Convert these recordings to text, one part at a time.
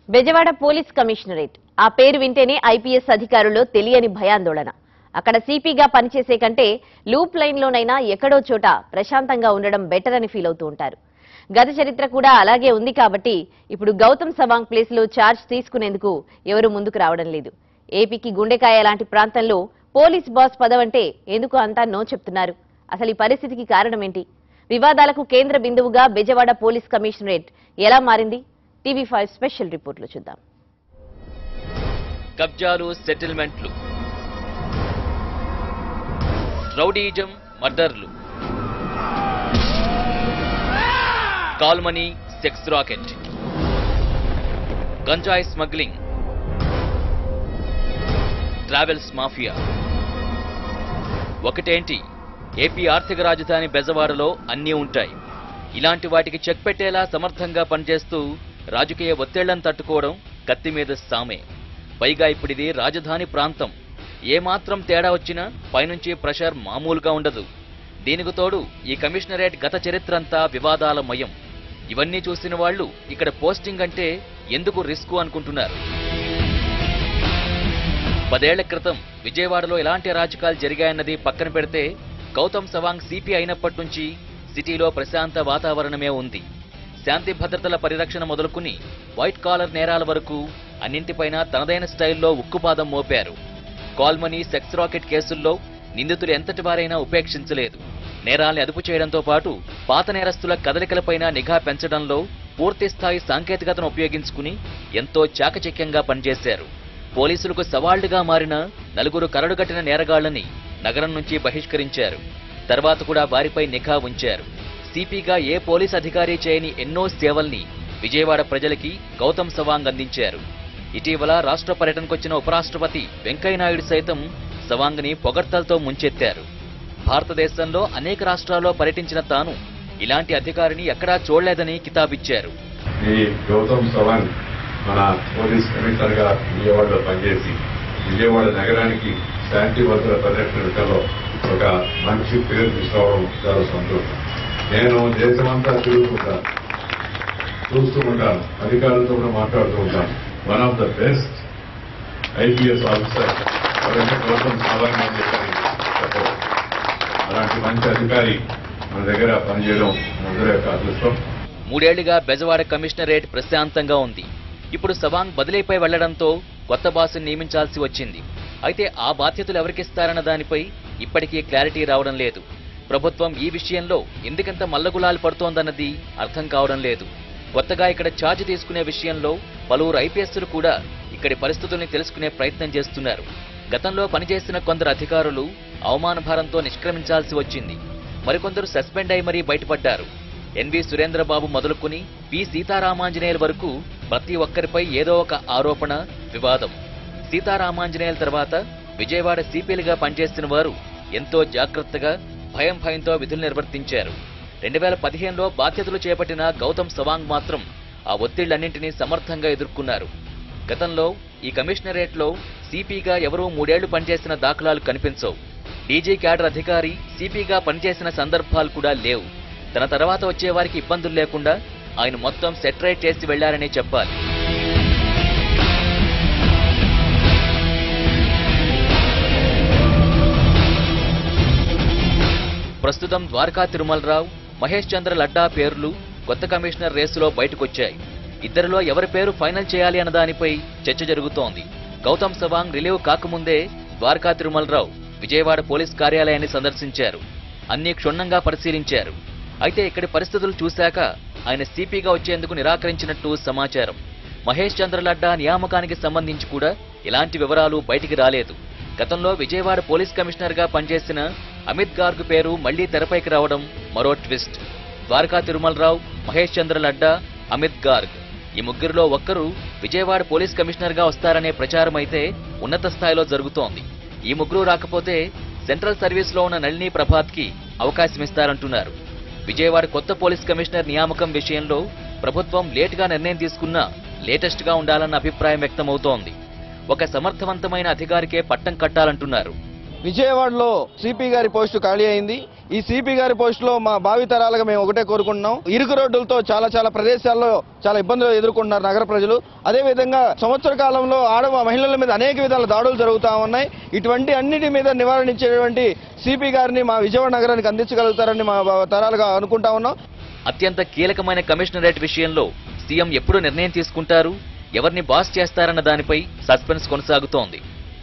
Bezawada police commissionerate ఆ పేరు వింటేనే ఐపీఎస్ అధికారుల్లో తెలియని భయాందోళన అక్కడ సిపిగా పనిచేసే కంటే లూప్ లైన్లోనైనా ఎక్కడో చోట ప్రశాంతంగా ఉండడం బెటర్ అని ఫీల్ అవుతూ ఉంటారు గత చరిత్ర కూడా అలాగే ఉంది కాబట్టి ఇప్పుడు గౌతమ్ సవాంగ్ ప్లేస్ లో ఛార్జ్ తీసుకునేందుకు ఎవరు ముందుకు రావడం లేదు ఏపీకి గుండెకాయ లాంటి ప్రాంతంలో పోలీస్ బాస్ పదవంటే ఎందుకు అంతా నో చెప్తున్నారు అసలు ఈ పరిస్థితికి కారణం ఏంటి వివాదాలకు కేంద్ర బిందువుగా బెజవాడ పోలీస్ కమిషనరేట్ ఎలా మారింది టీవీ ఫైవ్ స్పెషల్ రిపోర్ట్లో చూద్దాం కబ్జాలు సెటిల్మెంట్లు రౌడీజం మర్డర్లు కాల్మనీ సెక్స్ రాకెట్ గంజాయి స్మగ్లింగ్ ట్రావెల్స్ మాఫియా ఒకటేంటి ఏపీ ఆర్థిక రాజధాని బెజవాడలో అన్నీ ఉంటాయి ఇలాంటి వాటికి చెక్ పెట్టేలా సమర్థంగా పనిచేస్తూ రాజకీయ ఒత్తిళ్లను తట్టుకోవడం కత్తి మీద సామే పైగా ఇప్పుడిది రాజధాని ప్రాంతం ఏమాత్రం తేడా వచ్చినా పైనుంచి ప్రెషర్ మామూలుగా ఉండదు దీనికి తోడు ఈ కమిషనరేట్ గత చరిత్రంతా వివాదాల మయం ఇవన్నీ చూసిన వాళ్ళు ఇక్కడ పోస్టింగ్ అంటే ఎందుకు రిస్క్ అనుకుంటున్నారు పదేళ్ల క్రితం విజయవాడలో ఎలాంటి అరాచకాలు జరిగాయన్నది పక్కన పెడితే గౌతమ్ సవాంగ్ సిపి అయినప్పటి నుంచి సిటీలో ప్రశాంత వాతావరణమే ఉంది శాంతి భద్రతల పరిరక్షణ మొదలుకుని వైట్ కాలర్ నేరాల వరకు అన్నింటిపైన తనదైన స్టైల్లో ఉక్కుపాదం మోపారు కాల్మనీ సెక్స్ రాకెట్ కేసుల్లో నిందితులు ఎంతటి వారైనా ఉపేక్షించలేదు నేరాల్ని అదుపు చేయడంతో పాటు పాత నేరస్తుల కదలికలపైన నిఘా పెంచడంలో పూర్తి స్థాయి సాంకేతికతను ఉపయోగించుకుని ఎంతో చాకచక్యంగా పనిచేశారు పోలీసులకు సవాళ్లుగా మారిన నలుగురు కరడుగట్టిన నేరగాళ్లని నగరం నుంచి బహిష్కరించారు తర్వాత కూడా వారిపై నిఘా ఉంచారు సిపిగా ఏ పోలీస్ అధికారి చేయని ఎన్నో సేవల్ని విజయవాడ ప్రజలకి గౌతమ్ సవాంగ్ అందించారు ఇటీవల రాష్ట్ర పర్యటనకొచ్చిన ఉపరాష్ట్రపతి వెంకయ్యనాయుడు సైతం సవాంగ్ని పొగడ్తలతో ముంచెత్తారు భారతదేశంలో అనేక రాష్ట్రాల్లో పర్యటించిన తాను ఇలాంటి అధికారిని ఎక్కడా చూడలేదని కితాబిచ్చారు ఈ గౌతమ్ సవాంగ్ మన పోలీస్ కమిషనర్ గా విజయవాడలో పనిచేసి విజయవాడ నగరానికి శాంతి భద్రత పరిరక్షణ విషయంలో ఒక మంచి పేరు తీసుకోవడం చాలా సంతోషం నేను దేశమంతా తిరుగుతుంటాను చూస్తూ ఉంటాను అధికారులతో కూడా మాట్లాడుతూ ఉంటాను one of the best IPS officer ఎవరంటే గౌతమ్ సవాంగ్ అని చెప్పని చెప్పవచ్చు అలాంటి మంచి అధికారి మన దగ్గర పనిచేయడం అందరి యొక్క అదృష్టం మూడేళ్లుగా బెజవాడ కమిషనరేట్ ప్రశాంతంగా ఉంది ఇప్పుడు సవాంగ్ బదిలీపై వెళ్లడంతో కొత్త బాసుని నియమించాల్సి వచ్చింది అయితే ఆ బాధ్యతలు ఎవరికిస్తారన్న దానిపై ఇప్పటికీ క్లారిటీ రావడం లేదు ప్రభుత్వం ఈ విషయంలో ఎందుకంత మల్లగులాలు పడుతోందన్నది అర్థం కావడం లేదు కొత్తగా ఇక్కడ ఛార్జ్ తీసుకునే విషయంలో పలువురు ఐపీఎస్లు కూడా ఇక్కడి పరిస్థితుల్ని తెలుసుకునే ప్రయత్నం చేస్తున్నారు గతంలో పనిచేసిన కొందరు అధికారులు అవమాన భారంతో నిష్క్రమించాల్సి వచ్చింది మరికొందరు సస్పెండ్ అయి మరీ బయటపడ్డారు ఎన్వి సురేంద్రబాబు మొదలుకుని పి సీతారామాంజనేయుల వరకు ప్రతి ఒక్కరిపై ఏదో ఒక ఆరోపణ వివాదం సీతారామాంజనేయుల తర్వాత విజయవాడ సిపిలుగా పనిచేసిన వారు ఎంతో జాగ్రత్తగా భయం భయంతో విధులు నిర్వర్తించారు రెండు వేల పదిహేనులో బాధ్యతలు చేపట్టిన గౌతమ్ సవాంగ్ మాత్రం ఆ ఒత్తిళ్లన్నింటినీ సమర్థంగా ఎదుర్కొన్నారు గతంలో ఈ కమిషనరేట్లో సిపిగా ఎవరూ మూడేళ్లు పనిచేసిన దాఖలాలు కనిపించవు డీజీ క్యాడర్ అధికారి సిపిగా పనిచేసిన సందర్భాలు కూడా లేవు తన తర్వాత వచ్చే వారికి ఇబ్బందులు లేకుండా ఆయన మొత్తం సెటరైట్ చేసి వెళ్లారనే చెప్పాలి ప్రస్తుతం ద్వారకా తిరుమలరావు మహేష్ చంద్ర లడ్డా పేర్లు కొత్త కమిషనర్ రేసులో బయటకొచ్చాయి ఇద్దరిలో ఎవరి పేరు ఫైనల్ చేయాలి అన్న దానిపై చర్చ జరుగుతోంది గౌతమ్ సవాంగ్ రిలీవ్ కాకముందే ద్వారకా తిరుమలరావు విజయవాడ పోలీస్ కార్యాలయాన్ని సందర్శించారు అన్ని క్షుణ్ణంగా పరిశీలించారు అయితే ఇక్కడి పరిస్థితులు చూశాక ఆయన సిపిగా వచ్చేందుకు నిరాకరించినట్టు సమాచారం మహేష్ చంద్ర లడ్డా నియామకానికి సంబంధించి కూడా ఎలాంటి వివరాలు బయటికి రాలేదు గతంలో విజయవాడ పోలీస్ కమిషనర్ గా పనిచేసిన అమిత్ గార్గ్ పేరు మళ్లీ తెరపైకి రావడం మరో ట్విస్ట్ ద్వారకా తిరుమలరావు మహేష్ చంద్ర లడ్డా అమిత్ గార్గ్ ఈ ముగ్గురిలో ఒక్కరు విజయవాడ పోలీస్ కమిషనర్ గా వస్తారనే ప్రచారం అయితే ఉన్నత స్థాయిలో జరుగుతోంది ఈ ముగ్గురు రాకపోతే సెంట్రల్ సర్వీస్ లో ఉన్న నళిని ప్రభాత్ కి అవకాశం ఇస్తారంటున్నారు విజయవాడ కొత్త పోలీస్ కమిషనర్ నియామకం విషయంలో ప్రభుత్వం లేటుగా నిర్ణయం తీసుకున్నా లేటెస్ట్ గా ఉండాలన్న అభిప్రాయం వ్యక్తమవుతోంది ఒక సమర్థవంతమైన అధికారికే పట్టం కట్టాలంటున్నారు విజయవాడలో సిపి గారి పోస్టు ఖాళీ అయింది ఈ సిపి గారి పోస్టులో మా భావితరాలుగా మేము ఒకటే కోరుకుంటున్నాం ఇరుకు రోడ్డులతో చాలా చాలా ప్రదేశాల్లో చాలా ఇబ్బందులు ఎదుర్కొంటున్నారు నగర ప్రజలు అదేవిధంగా సంవత్సర కాలంలో ఆడ మహిళల మీద అనేక విధాల దాడులు జరుగుతూ ఉన్నాయి ఇటువంటి అన్నిటి మీద నివారించేటువంటి సిపి గారిని మా విజయవాడ నగరానికి అందించగలుగుతారని మా తరాలుగా అనుకుంటా ఉన్నాం అత్యంత కీలకమైన కమిషనరేట్ విషయంలో సీఎం ఎప్పుడు నిర్ణయం తీసుకుంటారు ఎవరిని బాస్ చేస్తారన్న దానిపై సస్పెన్స్ కొనసాగుతోంది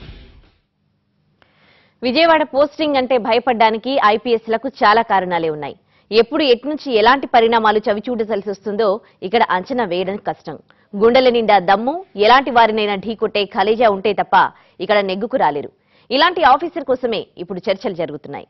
విజయవాడ పోస్టింగ్ అంటే భయపడ్డానికి ఐపీఎస్ లకు చాలా కారణాలే ఉన్నాయి ఎప్పుడు ఎట్నుంచి ఎలాంటి పరిణామాలు చవిచూడవలసి వస్తుందో ఇక్కడ అంచనా వేయడం కష్టం గుండెల నిండా దమ్ము ఎలాంటి వారినైనా ఢీకొట్టే ఖలేజా ఉంటే తప్ప ఇక్కడ నెగ్గుకు రాలేరు ఇలాంటి ఆఫీసర్ కోసమే ఇప్పుడు చర్చలు జరుగుతున్నాయి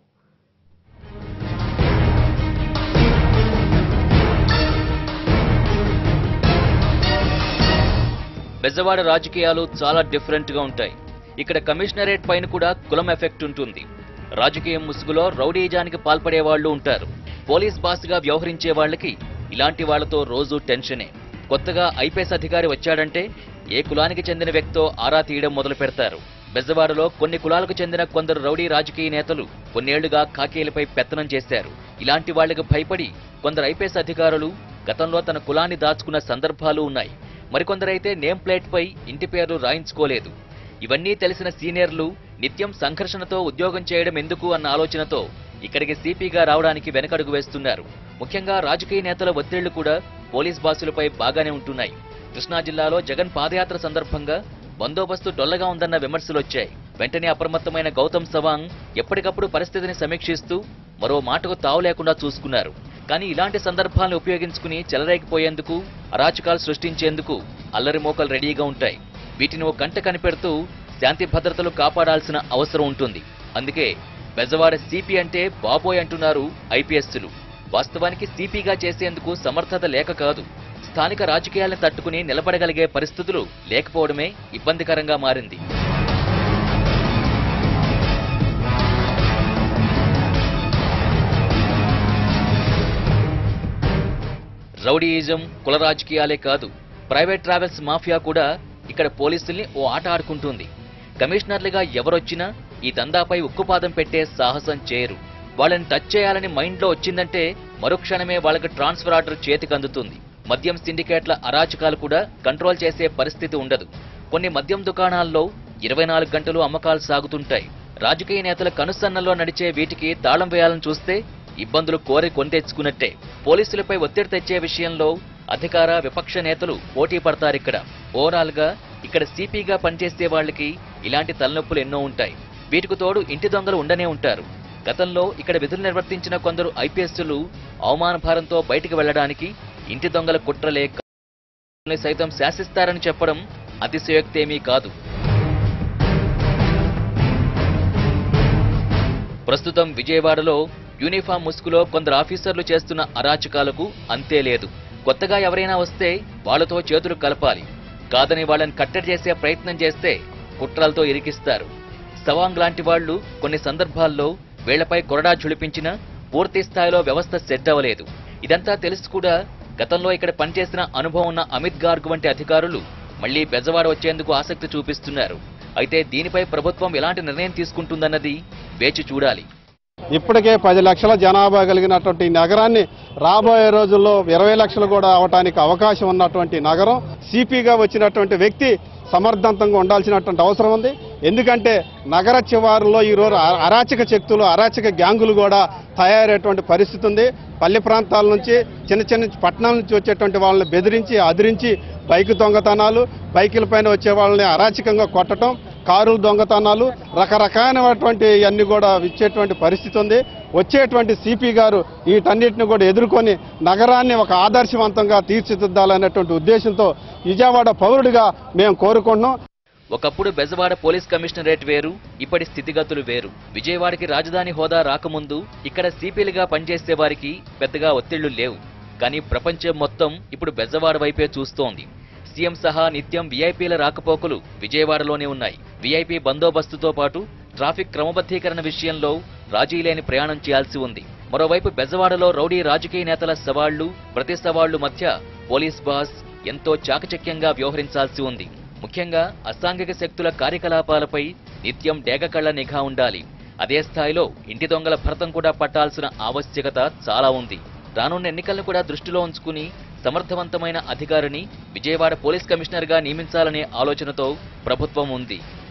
బెజవాడ రాజకీయాలు చాలా డిఫరెంట్ గా ఉంటాయి ఇక్కడ కమిషనరేట్ పైన కూడా కులం ఎఫెక్ట్ ఉంటుంది రాజకీయం ముసుగులో రౌడీజానికి పాల్పడే వాళ్ళు ఉంటారు పోలీస్ బాస్ గా వ్యవహరించే వాళ్ళకి ఇలాంటి వాళ్ళతో రోజు టెన్షనే కొత్తగా ఐపీఎస్ అధికారి వచ్చాడంటే ఏ కులానికి చెందిన వ్యక్తో ఆరా తీయడం మొదలు పెడతారు బెజవాడలో కొన్ని కులాలకు చెందిన కొందరు రౌడీ రాజకీయ నేతలు కొన్నేళ్లుగా ఖాకీలపై పెత్తనం చేశారు ఇలాంటి వాళ్లకు భయపడి కొందరు ఐపీఎస్ అధికారులు గతంలో తన కులాన్ని దాచుకున్న సందర్భాలు ఉన్నాయి మరికొందరైతే నేమ్ ప్లేట్ పై ఇంటి పేర్లు రాయించుకోలేదు ఇవన్నీ తెలిసిన సీనియర్లు నిత్యం సంఘర్షణతో ఉద్యోగం చేయడం ఎందుకు అన్న ఆలోచనతో ఇక్కడికి సిపిగా రావడానికి వెనకడుగు వేస్తున్నారు ముఖ్యంగా రాజకీయ నేతల ఒత్తిళ్లు కూడా పోలీస్ బాసులపై బాగానే ఉంటున్నాయి కృష్ణా జిల్లాలో జగన్ పాదయాత్ర సందర్భంగా బందోబస్తు డొల్లగా ఉందన్న విమర్శలొచ్చాయి వెంటనే అప్రమత్తమైన గౌతమ్ సవాంగ్ ఎప్పటికప్పుడు పరిస్థితిని సమీక్షిస్తూ మరో మాటకు తావు లేకుండా చూసుకున్నారు కానీ ఇలాంటి సందర్భాలను ఉపయోగించుకుని చెలరేగిపోయేందుకు అరాచకాలు సృష్టించేందుకు అల్లరి మోకలు రెడీగా ఉంటాయి వీటిని ఓ కంట కనిపెడుతూ శాంతి భద్రతలు కాపాడాల్సిన అవసరం ఉంటుంది అందుకే బెజవాడ సిపి అంటే బాబోయ్ అంటున్నారు ఐపీఎస్లు వాస్తవానికి సిపిగా చేసేందుకు సమర్థత లేక కాదు స్థానిక రాజకీయాలను తట్టుకుని నిలబడగలిగే పరిస్థితులు లేకపోవడమే ఇబ్బందికరంగా మారింది రౌడీయిజం కుల రాజకీయాలే కాదు ప్రైవేట్ ట్రావెల్స్ మాఫియా కూడా ఇక్కడ పోలీసుల్ని ఓ ఆట ఆడుకుంటుంది కమిషనర్లుగా ఎవరొచ్చినా ఈ దందాపై ఉక్కుపాదం పెట్టే సాహసం చేయరు వాళ్ళని టచ్ చేయాలని మైండ్లో వచ్చిందంటే మరుక్షణమే వాళ్ళకి ట్రాన్స్ఫర్ ఆర్డర్ చేతికి అందుతుంది మద్యం సిండికేట్ల అరాచకాలు కూడా కంట్రోల్ చేసే పరిస్థితి ఉండదు కొన్ని మద్యం దుకాణాల్లో ఇరవై నాలుగు గంటలు అమ్మకాలు సాగుతుంటాయి రాజకీయ నేతల కనుసన్నల్లో నడిచే వీటికి తాళం వేయాలని చూస్తే ఇబ్బందులు కోరి కొని తెచ్చుకున్నట్టే పోలీసులపై ఒత్తిడి తెచ్చే విషయంలో అధికార విపక్ష నేతలు పోటీ పడతారిక్కడ ఓవరాల్ గా ఇక్కడ సిపిగా పనిచేసే వాళ్ళకి ఇలాంటి తలనొప్పులు ఎన్నో ఉంటాయి వీటికి తోడు ఇంటి దొంగలు ఉండనే ఉంటారు గతంలో ఇక్కడ విధులు నిర్వర్తించిన కొందరు ఐపీఎస్లు అవమాన భారంతో బయటికి వెళ్లడానికి ఇంటి దొంగల కుట్రలే ని సైతం శాసిస్తారని చెప్పడం అతిశయోక్తేమీ కాదు ప్రస్తుతం విజయవాడలో యూనిఫామ్ ముసుగులో కొందరు ఆఫీసర్లు చేస్తున్న అరాచకాలకు అంతే లేదు కొత్తగా ఎవరైనా వస్తే వాళ్ళతో చేతులు కలపాలి కాదని వాళ్ళని కట్టడి చేసే ప్రయత్నం చేస్తే కుట్రలతో ఇరికిస్తారు సవాంగ్ లాంటి వాళ్ళు కొన్ని సందర్భాల్లో వీళ్లపై కొరడా ఝుళిపించినా పూర్తి స్థాయిలో వ్యవస్థ సెట్ అవ్వలేదు ఇదంతా తెలుసు కూడా గతంలో ఇక్కడ పనిచేసిన అనుభవం ఉన్న అమిత్ గార్గ్ వంటి అధికారులు మళ్లీ బెజవాడ వచ్చేందుకు ఆసక్తి చూపిస్తున్నారు అయితే దీనిపై ప్రభుత్వం ఎలాంటి నిర్ణయం తీసుకుంటుందన్నది వేచి చూడాలి ఇప్పటికే పది లక్షల జనాభా కలిగినటువంటి ఈ నగరాన్ని రాబోయే రోజుల్లో ఇరవై లక్షలు కూడా అవటానికి అవకాశం ఉన్నటువంటి నగరం సిపిగా వచ్చినటువంటి వ్యక్తి సమర్థవంతంగా ఉండాల్సినటువంటి అవసరం ఉంది ఎందుకంటే నగర చివారులో ఈరోజు అ- అరాచక శక్తులు అరాచక గ్యాంగులు కూడా తయారయ్యేటువంటి పరిస్థితి ఉంది పల్లె ప్రాంతాల నుంచి చిన్న చిన్న పట్టణాల నుంచి వచ్చేటువంటి వాళ్ళని బెదిరించి అదిరించి బైక్ దొంగతనాలు బైకుల పైన వచ్చే వాళ్ళని అరాచకంగా కొట్టడం కారుల దొంగతనాలు రకరకాలైనటువంటి అన్ని కూడా ఇచ్చేటువంటి పరిస్థితి ఉంది వచ్చేటువంటి సిపి గారు వీటన్నిటిని కూడా ఎదుర్కొని నగరాన్ని ఒక ఆదర్శవంతంగా తీర్చిదిద్దాలనేటువంటి ఉద్దేశంతో విజయవాడ పౌరుడిగా మేము కోరుకుంటున్నాం ఒకప్పుడు బెజవాడ పోలీస్ కమిషనరేట్ వేరు ఇప్పటి స్థితిగతులు వేరు విజయవాడకి రాజధాని హోదా రాకముందు ఇక్కడ సిపిలుగా పనిచేసే వారికి పెద్దగా ఒత్తిళ్లు లేవు కానీ ప్రపంచం మొత్తం ఇప్పుడు బెజవాడ వైపే చూస్తోంది సీఎం సహా నిత్యం వీఐపీల రాకపోకలు విజయవాడలోనే ఉన్నాయి వీఐపీ బందోబస్తుతో పాటు ట్రాఫిక్ క్రమబద్ధీకరణ విషయంలో రాజీ లేని ప్రయాణం చేయాల్సి ఉంది మరోవైపు బెజవాడలో రౌడీ రాజకీయ నేతల సవాళ్లు ప్రతి సవాళ్లు మధ్య పోలీస్ బాస్ ఎంతో చాకచక్యంగా వ్యవహరించాల్సి ఉంది ముఖ్యంగా అసాంఘిక శక్తుల కార్యకలాపాలపై నిత్యం డేగకళ్ల నిఘా ఉండాలి అదే స్థాయిలో ఇంటి దొంగల భరతం కూడా పట్టాల్సిన ఆవశ్యకత చాలా ఉంది రానున్న ఎన్నికలను కూడా దృష్టిలో ఉంచుకుని సమర్థవంతమైన అధికారిని విజయవాడ పోలీస్ కమిషనర్గా నియమించాలనే ఆలోచనతో ప్రభుత్వం ఉంది